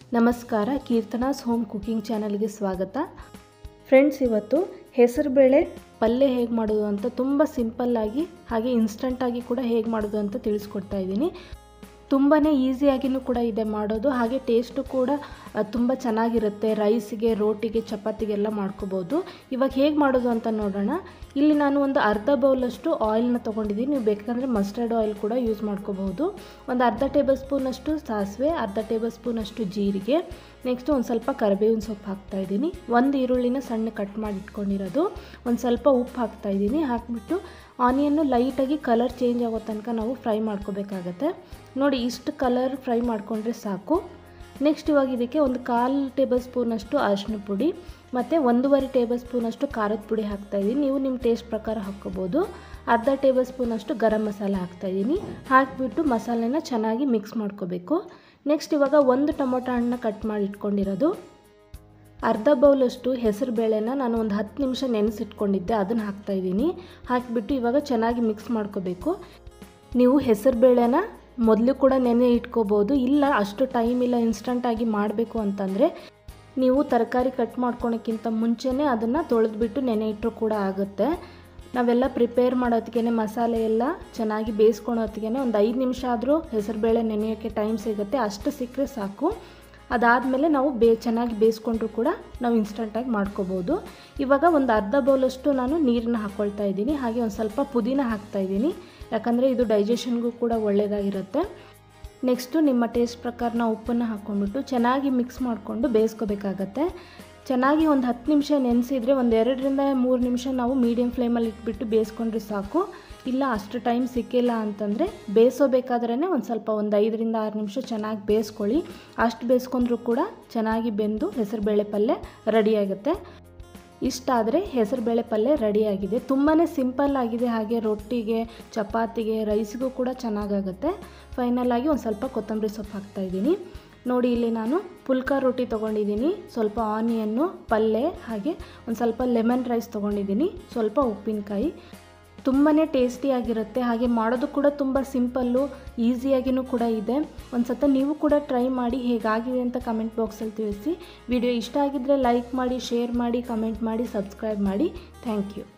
ನಮಸ್ಕಾರ ಕೀರ್ತನಾಸ್ home cooking ಚಾನಲ್ಗೆ ಸ್ವಾಗತ ಫ್ರೆಂಡ್ಸ್ ಇವತ್ತು ಹೆಸರುಬೇಳೆ ಪಲ್ಯ ಹೇಗೆ ಮಾಡೋದು ಅಂತ ತುಂಬ ಸಿಂಪಲ್ಲಾಗಿ ಹಾಗೆ ಇನ್ಸ್ಟಂಟಾಗಿ ಕೂಡ ಹೇಗೆ ಮಾಡೋದು ಅಂತ ತಿಳಿಸ್ಕೊಡ್ತಾ ಇದ್ದೀನಿ ತುಂಬಾ ಈಸಿಯಾಗಿಯೂ ಕೂಡ ಇದೆ ಮಾಡೋದು ಹಾಗೆ ಟೇಸ್ಟು ಕೂಡ ತುಂಬ ಚೆನ್ನಾಗಿರುತ್ತೆ ರೈಸಿಗೆ ರೋಟಿಗೆ ಚಪಾತಿಗೆಲ್ಲ ಮಾಡ್ಕೋಬೋದು ಇವಾಗ ಹೇಗೆ ಮಾಡೋದು ಅಂತ ನೋಡೋಣ ಇಲ್ಲಿ ನಾನು ಒಂದು ಅರ್ಧ ಬೌಲಷ್ಟು ಆಯಿಲ್ನ ತೊಗೊಂಡಿದ್ದೀನಿ ನೀವು ಬೇಕಂದರೆ ಮಸ್ಟರ್ಡ್ ಆಯಿಲ್ ಕೂಡ ಯೂಸ್ ಮಾಡ್ಕೋಬಹುದು ಒಂದು ಅರ್ಧ ಟೇಬಲ್ ಸ್ಪೂನಷ್ಟು ಸಾಸಿವೆ ಅರ್ಧ ಟೇಬಲ್ ಸ್ಪೂನಷ್ಟು ಜೀರಿಗೆ ನೆಕ್ಸ್ಟ್ ಒಂದು ಸ್ವಲ್ಪ ಕರಿಬೇವಿನ ಸೊಪ್ಪು ಹಾಕ್ತಾಯಿದ್ದೀನಿ ಒಂದು ಈರುಳ್ಳಿನ ಸಣ್ಣ ಕಟ್ ಮಾಡಿ ಇಟ್ಕೊಂಡಿರೋದು ಒಂದು ಸ್ವಲ್ಪ ಉಪ್ಪು ಹಾಕ್ತಾಯಿದ್ದೀನಿ ಹಾಕಿಬಿಟ್ಟು ಆನಿಯನ್ನು ಲೈಟಾಗಿ ಕಲರ್ ಚೇಂಜ್ ಆಗೋ ತನಕ ನಾವು ಫ್ರೈ ಮಾಡ್ಕೋಬೇಕಾಗತ್ತೆ ನೋಡಿ ಇಷ್ಟು ಕಲರ್ ಫ್ರೈ ಮಾಡಿಕೊಂಡ್ರೆ ಸಾಕು ನೆಕ್ಸ್ಟ್ ಇವಾಗ ಇದಕ್ಕೆ ಒಂದು ಕಾಲು ಟೇಬಲ್ ಸ್ಪೂನಷ್ಟು ಅರಿಶಿನ ಪುಡಿ ಮತ್ತು ಒಂದೂವರೆ ಟೇಬಲ್ ಸ್ಪೂನಷ್ಟು ಖಾರದ ಪುಡಿ ಹಾಕ್ತಾಯಿದ್ದೀನಿ ನೀವು ನಿಮ್ಮ ಟೇಸ್ಟ್ ಪ್ರಕಾರ ಹಾಕ್ಕೋಬೋದು ಅರ್ಧ ಟೇಬಲ್ ಸ್ಪೂನಷ್ಟು ಗರಂ ಮಸಾಲ ಹಾಕ್ತಾಯಿದ್ದೀನಿ ಹಾಕಿಬಿಟ್ಟು ಮಸಾಲೆನ ಚೆನ್ನಾಗಿ ಮಿಕ್ಸ್ ಮಾಡ್ಕೋಬೇಕು ನೆಕ್ಸ್ಟ್ ಇವಾಗ ಒಂದು ಟೊಮೊಟೊ ಹಣ್ಣನ್ನ ಕಟ್ ಮಾಡಿ ಇಟ್ಕೊಂಡಿರೋದು ಅರ್ಧ ಬೌಲಷ್ಟು ಹೆಸರು ಬೇಳೆನ ನಾನು ಒಂದು ಹತ್ತು ನಿಮಿಷ ನೆನೆಸಿಟ್ಕೊಂಡಿದ್ದೆ ಅದನ್ನು ಹಾಕ್ತಾಯಿದ್ದೀನಿ ಹಾಕಿಬಿಟ್ಟು ಇವಾಗ ಚೆನ್ನಾಗಿ ಮಿಕ್ಸ್ ಮಾಡ್ಕೋಬೇಕು ನೀವು ಹೆಸರು ಬೇಳೆನ ಮೊದಲು ಕೂಡ ನೆನೆ ಇಟ್ಕೋಬೋದು ಇಲ್ಲ ಅಷ್ಟು ಟೈಮ್ ಇಲ್ಲ ಇನ್ಸ್ಟಂಟಾಗಿ ಮಾಡಬೇಕು ಅಂತಂದರೆ ನೀವು ತರಕಾರಿ ಕಟ್ ಮಾಡ್ಕೊಳಕ್ಕಿಂತ ಮುಂಚೆನೇ ಅದನ್ನು ತೊಳೆದ್ಬಿಟ್ಟು ನೆನೆ ಇಟ್ಟರು ಕೂಡ ಆಗುತ್ತೆ ನಾವೆಲ್ಲ ಪ್ರಿಪೇರ್ ಮಾಡೋತ್ತಿಗೆ ಮಸಾಲೆ ಎಲ್ಲ ಚೆನ್ನಾಗಿ ಬೇಯಿಸ್ಕೊಳೋತ್ತಿಗೆ ಒಂದು ಐದು ನಿಮಿಷ ಆದರೂ ಹೆಸರುಬೇಳೆ ನೆನೆಯೋಕ್ಕೆ ಟೈಮ್ ಸಿಗುತ್ತೆ ಅಷ್ಟು ಸಿಕ್ಕರೆ ಸಾಕು ಅದಾದಮೇಲೆ ನಾವು ಬೇ ಚೆನ್ನಾಗಿ ಬೇಯಿಸ್ಕೊಂಡ್ರು ಕೂಡ ನಾವು ಇನ್ಸ್ಟಂಟಾಗಿ ಮಾಡ್ಕೋಬೋದು ಇವಾಗ ಒಂದು ಅರ್ಧ ಬೌಲಷ್ಟು ನಾನು ನೀರನ್ನ ಹಾಕ್ಕೊಳ್ತಾ ಇದ್ದೀನಿ ಹಾಗೆ ಒಂದು ಸ್ವಲ್ಪ ಪುದೀನ ಹಾಕ್ತಾಯಿದ್ದೀನಿ ಯಾಕಂದರೆ ಇದು ಡೈಜೆಷನ್ಗೂ ಕೂಡ ಒಳ್ಳೆಯದಾಗಿರುತ್ತೆ ನೆಕ್ಸ್ಟು ನಿಮ್ಮ ಟೇಸ್ಟ್ ಪ್ರಕಾರ ನಾವು ಉಪ್ಪನ್ನು ಹಾಕ್ಕೊಂಡ್ಬಿಟ್ಟು ಚೆನ್ನಾಗಿ ಮಿಕ್ಸ್ ಮಾಡಿಕೊಂಡು ಬೇಯಿಸ್ಕೋಬೇಕಾಗತ್ತೆ ಚೆನ್ನಾಗಿ ಒಂದು ಹತ್ತು ನಿಮಿಷ ನೆನೆಸಿದರೆ ಒಂದು ಎರಡರಿಂದ ಮೂರು ನಿಮಿಷ ನಾವು ಮೀಡಿಯಮ್ ಫ್ಲೇಮಲ್ಲಿ ಇಟ್ಬಿಟ್ಟು ಬೇಯಿಸ್ಕೊಂಡ್ರೆ ಸಾಕು ಇಲ್ಲ ಅಷ್ಟು ಟೈಮ್ ಸಿಕ್ಕಿಲ್ಲ ಅಂತಂದರೆ ಬೇಯಿಸೋಬೇಕಾದ್ರೇ ಒಂದು ಸ್ವಲ್ಪ ಒಂದು ಐದರಿಂದ ಆರು ನಿಮಿಷ ಚೆನ್ನಾಗಿ ಬೇಯಿಸ್ಕೊಳ್ಳಿ ಅಷ್ಟು ಬೇಯಿಸ್ಕೊಂಡ್ರೂ ಕೂಡ ಚೆನ್ನಾಗಿ ಬೆಂದು ಹೆಸರುಬೇಳೆ ಪಲ್ಯ ರೆಡಿಯಾಗುತ್ತೆ ಇಷ್ಟಾದರೆ ಹೆಸರುಬೇಳೆ ಪಲ್ಯ ರೆಡಿಯಾಗಿದೆ ತುಂಬಾ ಸಿಂಪಲ್ ಆಗಿದೆ ಹಾಗೆ ರೊಟ್ಟಿಗೆ ಚಪಾತಿಗೆ ರೈಸ್ಗೂ ಕೂಡ ಚೆನ್ನಾಗಾಗುತ್ತೆ ಫೈನಲಾಗಿ ಒಂದು ಸ್ವಲ್ಪ ಕೊತ್ತಂಬರಿ ಸೊಪ್ಪು ಹಾಕ್ತಾಯಿದ್ದೀನಿ ನೋಡಿ ಇಲ್ಲಿ ನಾನು ಪುಲ್ಕ ರೊಟ್ಟಿ ತೊಗೊಂಡಿದ್ದೀನಿ ಸ್ವಲ್ಪ ಆನಿಯನ್ನು ಪಲ್ಯ ಹಾಗೆ ಒಂದು ಸ್ವಲ್ಪ ಲೆಮನ್ ರೈಸ್ ತೊಗೊಂಡಿದ್ದೀನಿ ಸ್ವಲ್ಪ ಉಪ್ಪಿನಕಾಯಿ ತುಂಬಾ ಟೇಸ್ಟಿಯಾಗಿರುತ್ತೆ ಹಾಗೆ ಮಾಡೋದು ಕೂಡ ತುಂಬ ಸಿಂಪಲ್ಲು ಈಸಿಯಾಗಿಯೂ ಕೂಡ ಇದೆ ಒಂದು ಸತ ನೀವು ಕೂಡ ಟ್ರೈ ಮಾಡಿ ಹೇಗಾಗಿದೆ ಅಂತ ಕಮೆಂಟ್ ಬಾಕ್ಸಲ್ಲಿ ತಿಳಿಸಿ ವಿಡಿಯೋ ಇಷ್ಟ ಆಗಿದ್ದರೆ ಲೈಕ್ ಮಾಡಿ ಶೇರ್ ಮಾಡಿ ಕಮೆಂಟ್ ಮಾಡಿ ಸಬ್ಸ್ಕ್ರೈಬ್ ಮಾಡಿ ಥ್ಯಾಂಕ್ ಯು